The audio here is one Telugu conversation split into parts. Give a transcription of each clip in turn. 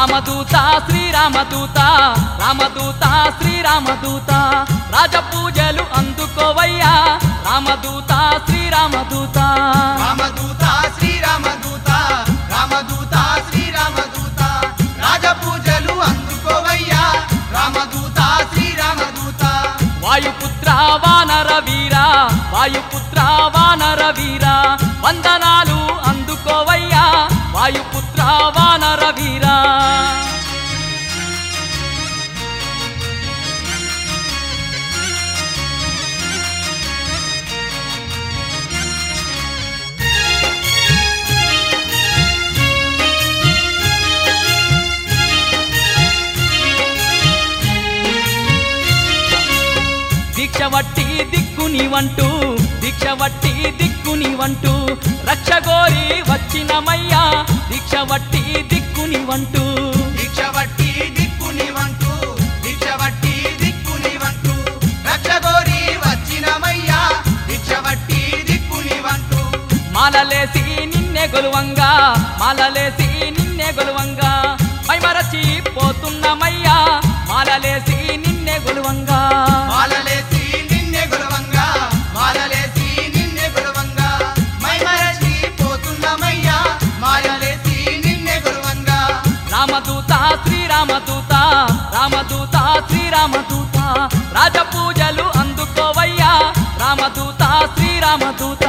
రామదూత శ్రీరామదూత రామదూత శ్రీరామదూత రాజపూజలు అందుకోవయ్యా రామదూత శ్రీరామదూత రామదూత శ్రీరామదూత రామదూత శ్రీరామదూత రాజపూజలు అందుకోవయ్యా రామదూత శ్రీరామదూత వాయుపుత్ర వానర వీర వాయుపుత్ర వానర వీర వందనాలు అందుకోవయ్యా వాయుపుత్ర వానర వీర దీక్ష వట్టి దిక్కుని వంటూ దీక్ష వట్టి దిక్కుని వంటూ రక్షగోరి వచ్చినమయ్యా దీక్ష వట్టి దిక్కుని వంటూ దీక్ష వట్టి దిక్కుని వంటూ దీక్ష వట్టి దిక్కుని వంటూ రక్షగోరి వచ్చినమయ్యా దీక్ష వట్టి దిక్కుని వంటూ మాలలేసి నిన్నే గొలువంగా మాలలేసి నిన్నే గొలువంగా మైమరచి పోతున్నమయ్యా మాలలేసి నిన్నే గొలువంగా మాలలేసి నిన్నే గొలవంగా మాలలేసి నిన్నే గొలవంగా మైమరచి పోతున్నమయ్యా మాలలేసి నిన్నే గొలవంగా రామదూత శ్రీరామదూత రామదూత శ్రీరామదూత రాజపూజలు అందుకోవయ్యా రామదూత శ్రీరామదూత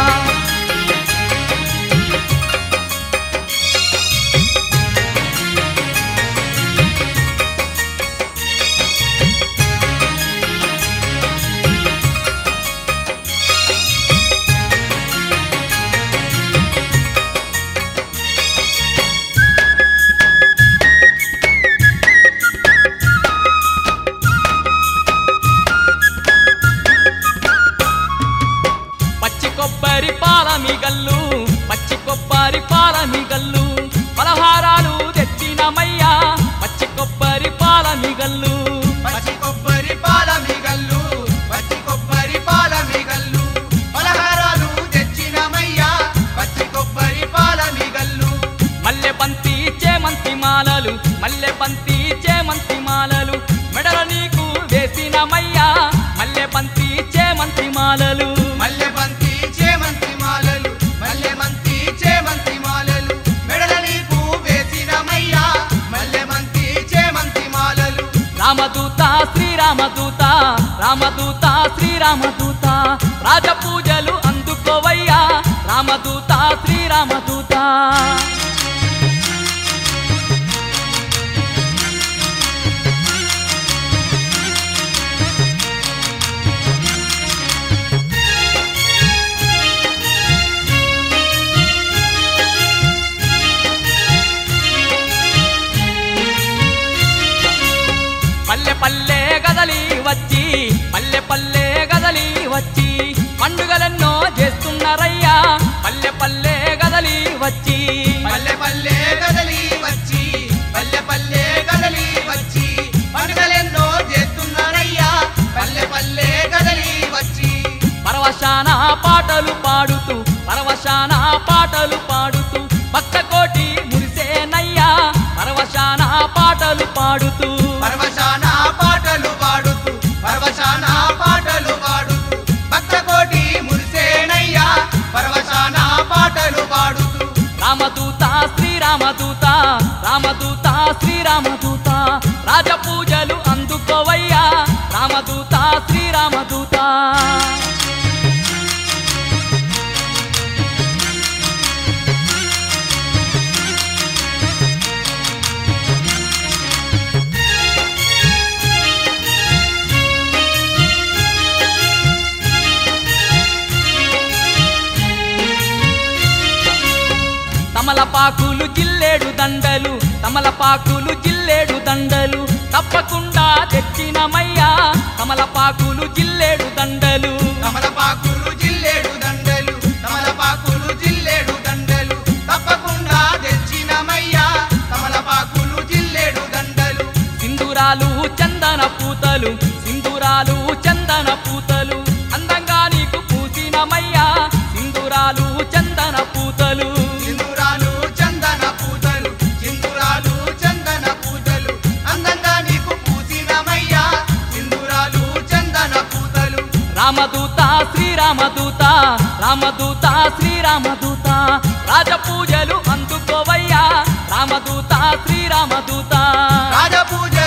పచ్చి కొబ్బరి పాల మిగల్లు పచ్చి కొబ్బరి పాల మిగల్లు పలహారాలు తెచ్చినమయ్యా పచ్చి కొబ్బరి పాల మిగల్లు పచ్చి కొబ్బరి పాల మిగల్లు పచ్చి కొబ్బరి పాల మిగల్లు పలహారాలు తెచ్చినమయ్యా పచ్చి కొబ్బరి పాల మిగల్లు మల్లె బంతి చేమంతి మాలలు మల్లె బంతి చేమంతి మాలలు మెడల నీకు వేసినమయ్యా మల్లె బంతి చేమంతి మాలలు మల్లె బంతి చేమంతి మాలలు మల్లె బంతి చేమంతి మాలలు మెడల నీకు వేసినమయ్యా మల్లె బంతి చేమంతి మాలలు రామదూత శ్రీరామదూత రామదూత శ్రీరామదూత రాజపూజలు అందుకోవయ్యా రామదూత శ్రీరామదూత పల్లె పల్లె గదలి వచ్చి పల్లె పల్లె గదలి వచ్చి పండుగలెన్నో చేస్తున్నారయ్యా పల్లె పల్లె గదలి వచ్చి పల్లె పల్లె కదలి వచ్చి పల్లె పల్లె కదలి వచ్చి పండుగలెన్నో చేస్తున్నారయ్యా పల్లె పల్లె కదలి వచ్చి పరవశాన పాటలు పాడుతూ పరవశాన పాటలు పాడుతూ భక్త కోటి మురిసేనయ్యా పరవశాన పాటలు పాడుతూ పరవశాన పాటలు పాడుతూ పరవశాన పాటలు పాడుతూ భక్త కోటి మురిసేనయ్యా పరవశాన పాటలు పాడుతూ రామదూత శ్రీరామదూత రామదూత శ్రీరామదూత రాజపూజలు అందుకోవయ్యా రామదూత శ్రీరామదూత తమలపాకులు జిల్లేడు దండలు తమలపాకులు జిల్లేడు దండలు తప్పకుండా తెచ్చినమయ్యా తమలపాకులు జిల్లేడు దండలు తమలపాకులు జిల్లేడు దండలు తమలపాకులు జిల్లేడు దండలు తప్పకుండా తెచ్చినమయ్యా తమలపాకులు జిల్లేడు దండలు సింధూరాలు చందన పూతలు సింధూరాలు చందన పూతలు అందంగా నీకు పూసినమయ్యా సింధూరాలు చందన పూతలు సింధూరాలు చందన పూతలు సింధూరాలు చందన శ్రీరామదూత రామదూత శ్రీరామదూత రాజపూజలు అందుకోవయ్యా రామదూత శ్రీరామదూత రాజపూజ